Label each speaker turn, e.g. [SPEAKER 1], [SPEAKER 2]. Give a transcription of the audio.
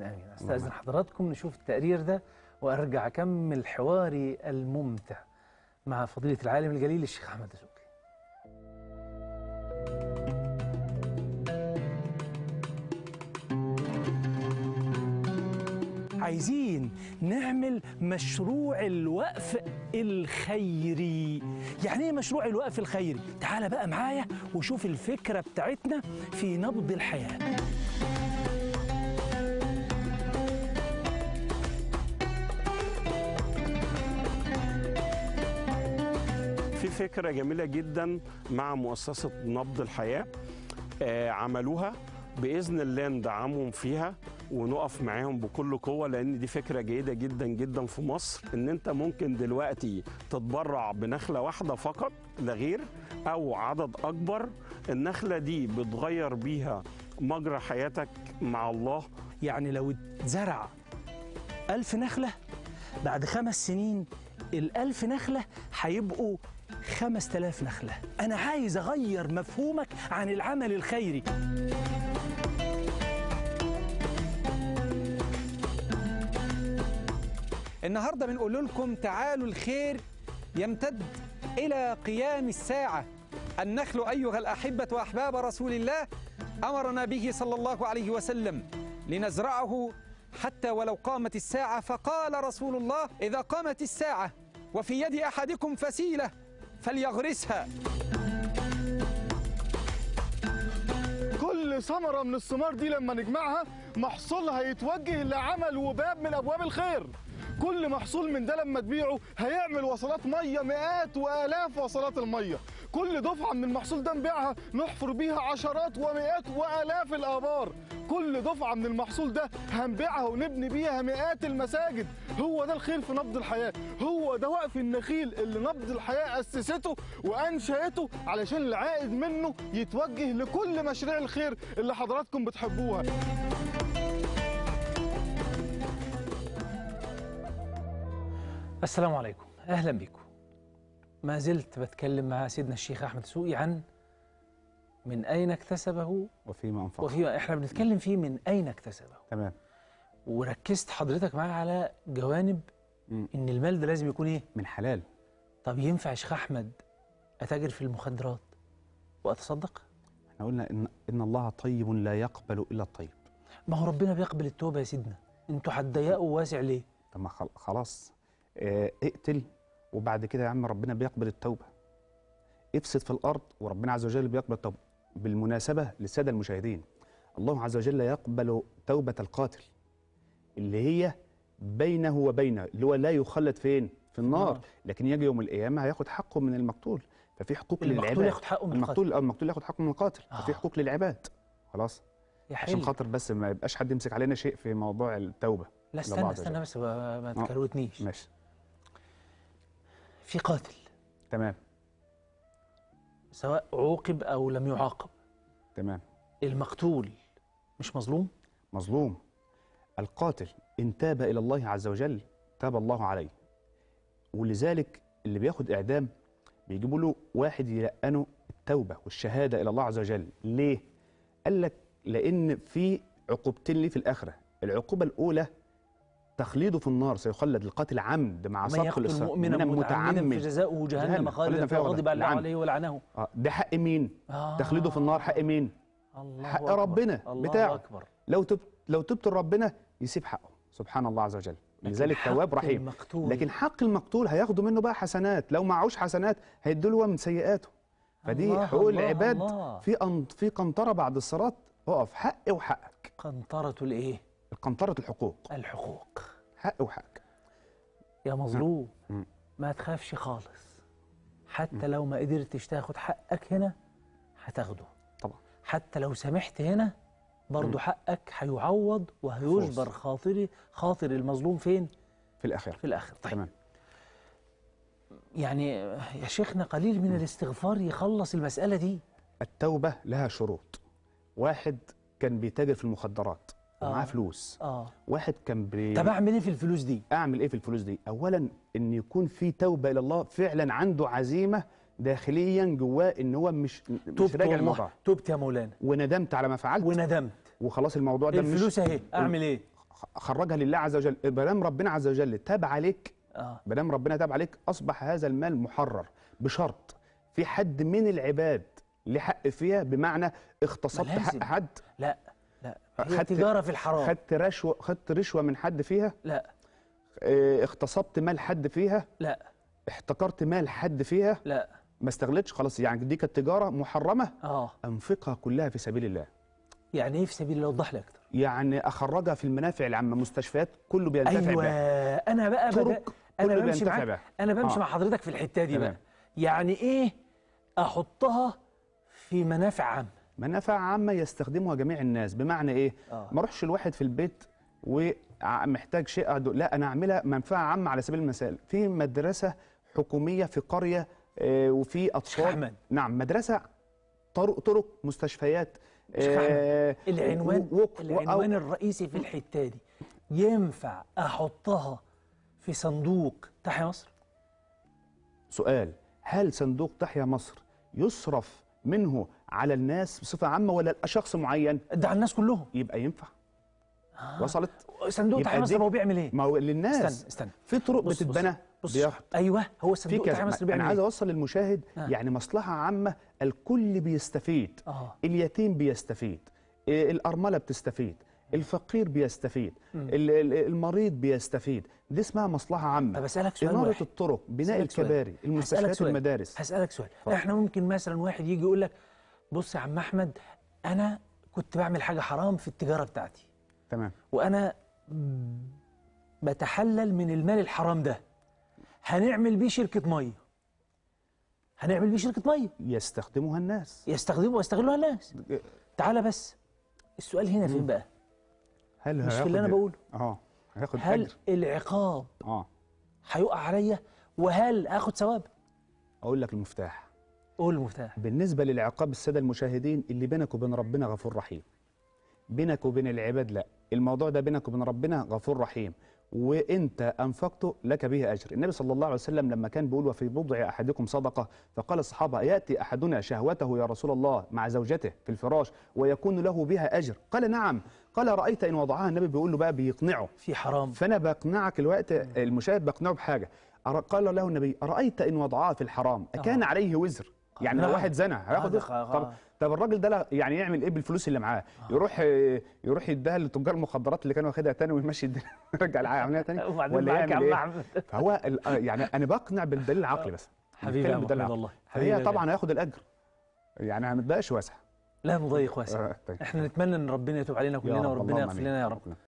[SPEAKER 1] امين استاذن حضراتكم نشوف التقرير ده وارجع اكمل حواري الممتع مع فضيله العالم الجليل الشيخ احمد دسوقي عايزين نعمل مشروع الوقف الخيري يعني ايه مشروع الوقف الخيري تعال بقى معايا وشوف الفكرة بتاعتنا في نبض الحياة
[SPEAKER 2] في فكرة جميلة جدا مع مؤسسة نبض الحياة آه، عملوها بإذن الله ندعمهم فيها ونقف معاهم بكل قوة لأن دي فكرة جيدة جدا جدا في مصر إن أنت ممكن دلوقتي تتبرع بنخلة واحدة فقط لا غير أو عدد أكبر النخلة دي بتغير بيها مجرى حياتك مع الله
[SPEAKER 1] يعني لو اتزرع ألف نخلة بعد خمس سنين الألف نخلة هيبقوا خمس تلاف نخلة أنا عايز أغير مفهومك عن العمل الخيري
[SPEAKER 3] النهارده بنقول لكم تعالوا الخير يمتد إلى قيام الساعة النخل أيها الأحبة وأحباب رسول الله أمرنا به صلى الله عليه وسلم لنزرعه حتى ولو قامت الساعة فقال رسول الله إذا قامت الساعة وفي يد أحدكم فسيلة فليغرسها
[SPEAKER 4] كل ثمرة من الثمار دي لما نجمعها محصولها يتوجه لعمل وباب من أبواب الخير كل محصول من ده لما تبيعه هيعمل وصلات مية مئات وآلاف وصلات المية كل دفعة من المحصول ده نبيعها نحفر بيها عشرات ومئات وآلاف الآبار كل دفعة من المحصول ده هنبيعها ونبني بيها مئات المساجد هو ده الخير في نبض الحياة هو ده وقف النخيل اللي نبض الحياة أسسته وأنشأته علشان العائد منه يتوجه لكل مشاريع الخير اللي حضراتكم بتحبوها
[SPEAKER 1] السلام عليكم أهلا بكم ما زلت بتكلم مع سيدنا الشيخ أحمد سوقي عن من أين اكتسبه
[SPEAKER 5] وفيما أنفق
[SPEAKER 1] وفيما إحنا بنتكلم فيه من أين اكتسبه
[SPEAKER 5] تمام
[SPEAKER 1] وركزت حضرتك معايا على جوانب
[SPEAKER 5] مم.
[SPEAKER 1] إن المال ده لازم يكون إيه
[SPEAKER 5] من حلال
[SPEAKER 1] طب ينفع يا شيخ أحمد أتاجر في المخدرات وأتصدق
[SPEAKER 5] احنا قلنا إن, إن الله طيب لا يقبل إلا الطيب
[SPEAKER 1] ما هو ربنا بيقبل التوبة يا سيدنا انتوا هتضيقوا واسع ليه
[SPEAKER 5] طب ما خل- خلاص اه اقتل وبعد كده يا عم ربنا بيقبل التوبة افسد في الأرض وربنا عز وجل بيقبل التوبة بالمناسبة للسادة المشاهدين الله عز وجل يقبل توبة القاتل اللي هي بينه وبينه اللي هو لا يخلد فين في النار
[SPEAKER 1] النار.
[SPEAKER 5] لكن يجي يوم القيامة هياخد حقه من المقتول ففي حقوق
[SPEAKER 1] المقتول
[SPEAKER 5] للعباد
[SPEAKER 1] ياخد حقه من
[SPEAKER 5] المقتول اه المقتول ياخد حقه من القاتل
[SPEAKER 1] آه.
[SPEAKER 5] ففي حقوق للعباد خلاص
[SPEAKER 1] يا
[SPEAKER 5] عشان
[SPEAKER 1] حلو
[SPEAKER 5] خاطر بس ما يبقاش حد يمسك علينا شيء في موضوع التوبة
[SPEAKER 1] لا
[SPEAKER 5] لله
[SPEAKER 1] استنى
[SPEAKER 5] عز
[SPEAKER 1] استنى
[SPEAKER 5] وجل.
[SPEAKER 1] بس ما ما
[SPEAKER 5] آه.
[SPEAKER 1] تكروتنيش
[SPEAKER 5] ماشي
[SPEAKER 1] في قاتل
[SPEAKER 5] تمام
[SPEAKER 1] سواء عوقب أو لم يعاقب
[SPEAKER 5] تمام
[SPEAKER 1] المقتول مش مظلوم
[SPEAKER 5] مظلوم القاتل إن تاب إلى الله عز وجل تاب الله عليه ولذلك اللي بياخد إعدام بيجيبوا له واحد يلقنه التوبة والشهادة إلى الله عز وجل ليه؟ قال لك لأن في عقوبتين ليه في الآخرة العقوبة الأولى تخليده في النار سيخلد القاتل عمد مع
[SPEAKER 1] من
[SPEAKER 5] سبق
[SPEAKER 1] يقتل
[SPEAKER 5] الإصرار.
[SPEAKER 1] مؤمنا
[SPEAKER 5] من
[SPEAKER 1] متعمدا فجزاؤه جهنم
[SPEAKER 5] جهنم،
[SPEAKER 1] خالدا
[SPEAKER 5] خالداً
[SPEAKER 1] فيها
[SPEAKER 5] فيها
[SPEAKER 1] وغضب الله
[SPEAKER 5] لعنه.
[SPEAKER 1] عليه ولعنه
[SPEAKER 5] آه، ده حق مين؟
[SPEAKER 1] آه.
[SPEAKER 5] تخليده في النار حق مين؟
[SPEAKER 1] الله
[SPEAKER 5] حق
[SPEAKER 1] أكبر.
[SPEAKER 5] ربنا
[SPEAKER 1] الله
[SPEAKER 5] بتاعه.
[SPEAKER 1] أكبر
[SPEAKER 5] لو تبت لو تبت لربنا يسيب حقه سبحان الله عز وجل لذلك
[SPEAKER 1] حق
[SPEAKER 5] تواب رحيم
[SPEAKER 1] المقتول.
[SPEAKER 5] لكن حق المقتول هياخدوا منه بقى حسنات لو معهوش حسنات هيدوا له من سيئاته فدي
[SPEAKER 1] الله،
[SPEAKER 5] حقوق
[SPEAKER 1] الله،
[SPEAKER 5] العباد
[SPEAKER 1] الله.
[SPEAKER 5] في أن في قنطره بعد الصراط اقف حق وحقك
[SPEAKER 1] قنطرة الإيه؟
[SPEAKER 5] قنطره الحقوق
[SPEAKER 1] الحقوق
[SPEAKER 5] حق وحقك
[SPEAKER 1] يا مظلوم
[SPEAKER 5] مم.
[SPEAKER 1] ما تخافش خالص حتى لو ما قدرتش تاخد حقك هنا هتاخده
[SPEAKER 5] طبعا
[SPEAKER 1] حتى لو سمحت هنا برضه حقك هيعوض وهيجبر خاطري خاطر المظلوم فين؟
[SPEAKER 5] في الاخره
[SPEAKER 1] في الآخر طيب
[SPEAKER 5] تمام
[SPEAKER 1] يعني يا شيخنا قليل من الاستغفار يخلص المسألة دي
[SPEAKER 5] التوبه لها شروط واحد كان بيتاجر في المخدرات ومعاه
[SPEAKER 1] آه.
[SPEAKER 5] فلوس
[SPEAKER 1] اه
[SPEAKER 5] واحد كان بي...
[SPEAKER 1] طب اعمل ايه في الفلوس دي؟
[SPEAKER 5] اعمل ايه في الفلوس دي اولا ان يكون في توبه الى الله فعلا عنده عزيمه داخليا جواه ان هو مش مش
[SPEAKER 1] تبت
[SPEAKER 5] راجع
[SPEAKER 1] والله
[SPEAKER 5] الموضوع
[SPEAKER 1] تبت يا مولانا
[SPEAKER 5] وندمت على ما فعلت
[SPEAKER 1] وندمت
[SPEAKER 5] وخلاص الموضوع ده مش
[SPEAKER 1] الفلوس اهي اعمل ايه؟
[SPEAKER 5] خرجها لله عز وجل ما دام ربنا عز وجل تاب عليك
[SPEAKER 1] اه
[SPEAKER 5] ما دام ربنا تاب عليك اصبح هذا المال محرر بشرط في حد من العباد ليه حق فيها بمعنى اغتصبت
[SPEAKER 1] ما لازم.
[SPEAKER 5] حق حد
[SPEAKER 1] لا لا هي
[SPEAKER 5] خدت-
[SPEAKER 1] تجاره في الحرام
[SPEAKER 5] خدت رشوه خدت رشوه من حد فيها
[SPEAKER 1] لا
[SPEAKER 5] اه، اغتصبت مال حد فيها
[SPEAKER 1] لا
[SPEAKER 5] احتكرت مال حد فيها
[SPEAKER 1] لا
[SPEAKER 5] ما استغلتش خلاص يعني دي كانت تجاره محرمه
[SPEAKER 1] اه
[SPEAKER 5] انفقها كلها في سبيل الله
[SPEAKER 1] يعني ايه في سبيل الله وضح لي اكتر
[SPEAKER 5] يعني اخرجها في المنافع العامه مستشفيات كله بينتفع
[SPEAKER 1] ايوه
[SPEAKER 5] بها
[SPEAKER 1] انا بقى بقى
[SPEAKER 5] طرق
[SPEAKER 1] انا
[SPEAKER 5] كله
[SPEAKER 1] بمشي
[SPEAKER 5] بينتفع
[SPEAKER 1] معاك
[SPEAKER 5] بها
[SPEAKER 1] انا بمشي
[SPEAKER 5] آه.
[SPEAKER 1] مع حضرتك في الحته دي
[SPEAKER 5] تمام.
[SPEAKER 1] بقى يعني ايه احطها في منافع عامه
[SPEAKER 5] منافع عامه يستخدمها جميع الناس بمعنى ايه
[SPEAKER 1] آه.
[SPEAKER 5] ما اروحش الواحد في البيت ومحتاج شيء أدو- لا انا اعملها منفعه عامه على سبيل المثال في مدرسه حكوميه في قريه آه، وفي اطفال
[SPEAKER 1] أحمد.
[SPEAKER 5] نعم مدرسه طرق طرق مستشفيات
[SPEAKER 1] شيخ أحمد،
[SPEAKER 5] آه،
[SPEAKER 1] العنوان
[SPEAKER 5] و- وقف-
[SPEAKER 1] العنوان الرئيسي في الحته دي ينفع احطها في صندوق تحيا مصر
[SPEAKER 5] سؤال هل صندوق تحيا مصر يصرف منه على الناس بصفه عامه ولا شخص معين
[SPEAKER 1] ده على الناس كلهم
[SPEAKER 5] يبقى ينفع وصلت
[SPEAKER 1] صندوق
[SPEAKER 5] يبقى
[SPEAKER 1] تحيا مصر
[SPEAKER 5] دي-
[SPEAKER 1] هو بيعمل ايه
[SPEAKER 5] ما هو للناس
[SPEAKER 1] استنى استنى
[SPEAKER 5] في طرق
[SPEAKER 1] بص- بص-
[SPEAKER 5] بتتبنى
[SPEAKER 1] بص
[SPEAKER 5] بياخد
[SPEAKER 1] ايوه هو
[SPEAKER 5] في
[SPEAKER 1] صندوق
[SPEAKER 5] كذا
[SPEAKER 1] تحيا مصر
[SPEAKER 5] انا
[SPEAKER 1] بيعمل
[SPEAKER 5] عايز
[SPEAKER 1] ايه
[SPEAKER 5] اوصل للمشاهد
[SPEAKER 1] آه.
[SPEAKER 5] يعني مصلحه عامه الكل بيستفيد
[SPEAKER 1] اه
[SPEAKER 5] اليتيم بيستفيد إيه، الارمله بتستفيد الفقير بيستفيد ال- ال- المريض بيستفيد دي اسمها مصلحه عامه
[SPEAKER 1] طب اسالك سؤال
[SPEAKER 5] اناره
[SPEAKER 1] واحد
[SPEAKER 5] الطرق بناء
[SPEAKER 1] هسألك سؤال.
[SPEAKER 5] الكباري
[SPEAKER 1] هسألك
[SPEAKER 5] المستشفيات
[SPEAKER 1] سؤال.
[SPEAKER 5] المدارس
[SPEAKER 1] هسألك سؤال
[SPEAKER 5] اتفضل.
[SPEAKER 1] احنا ممكن مثلا واحد يجي يقول لك بص يا عم احمد انا كنت بعمل حاجه حرام في التجاره بتاعتي
[SPEAKER 5] تمام
[SPEAKER 1] وانا بتحلل من المال الحرام ده هنعمل بيه شركه ميه هنعمل بيه شركه ميه
[SPEAKER 5] يستخدمها الناس
[SPEAKER 1] يستخدموا ويستغلوها الناس تعالى بس السؤال هنا فين بقى
[SPEAKER 5] هل
[SPEAKER 1] مش في
[SPEAKER 5] هياخد-
[SPEAKER 1] اللي انا بقوله
[SPEAKER 5] اه هياخد
[SPEAKER 1] هل
[SPEAKER 5] اجر
[SPEAKER 1] العقاب
[SPEAKER 5] اه
[SPEAKER 1] هيقع عليا وهل اخد ثواب
[SPEAKER 5] اقول لك المفتاح
[SPEAKER 1] قول المفتاح
[SPEAKER 5] بالنسبة للعقاب السادة المشاهدين اللي بينك وبين ربنا غفور رحيم بينك وبين العباد لا الموضوع ده بينك وبين ربنا غفور رحيم وانت انفقته لك به اجر النبي صلى الله عليه وسلم لما كان بيقول وفي بضع احدكم صدقه فقال الصحابه ياتي احدنا شهوته يا رسول الله مع زوجته في الفراش ويكون له بها اجر قال نعم قال رايت ان وضعها النبي بيقول له بقى بيقنعه
[SPEAKER 1] في حرام
[SPEAKER 5] فانا بقنعك الوقت المشاهد بقنعه بحاجه أر- قال له النبي ارايت ان وضعها في الحرام اكان
[SPEAKER 1] آه.
[SPEAKER 5] عليه وزر يعني لو
[SPEAKER 1] نعم.
[SPEAKER 5] واحد زنى هياخد
[SPEAKER 1] آه،
[SPEAKER 5] وزر
[SPEAKER 1] آه.
[SPEAKER 5] طب طب الراجل ده لا- يعني يعمل ايه بالفلوس اللي معاه يروح يروح يديها لتجار المخدرات اللي كانوا واخدها تاني ويمشي الدنيا يرجع العمليه تاني
[SPEAKER 1] وبعدين
[SPEAKER 5] ولا
[SPEAKER 1] معاك يا
[SPEAKER 5] يعمل
[SPEAKER 1] عم
[SPEAKER 5] ايه
[SPEAKER 1] احمد
[SPEAKER 5] فهو ال- آه، يعني انا بقنع بالدليل العقلي بس
[SPEAKER 1] حبيبي يا
[SPEAKER 5] بتكلم
[SPEAKER 1] أبو
[SPEAKER 5] بالدليل
[SPEAKER 1] حميد
[SPEAKER 5] العقلي.
[SPEAKER 1] والله. حبيبي
[SPEAKER 5] فهي
[SPEAKER 1] يا
[SPEAKER 5] طبعا هياخد الاجر يعني ما تبقاش واسع
[SPEAKER 1] لا نضيق واسع
[SPEAKER 5] آه، طيب.
[SPEAKER 1] احنا نتمنى ان ربنا يتوب علينا
[SPEAKER 5] يا
[SPEAKER 1] كلنا
[SPEAKER 5] رب،
[SPEAKER 1] وربنا
[SPEAKER 5] اللهم
[SPEAKER 1] يغفر
[SPEAKER 5] آمين.
[SPEAKER 1] لنا يا رب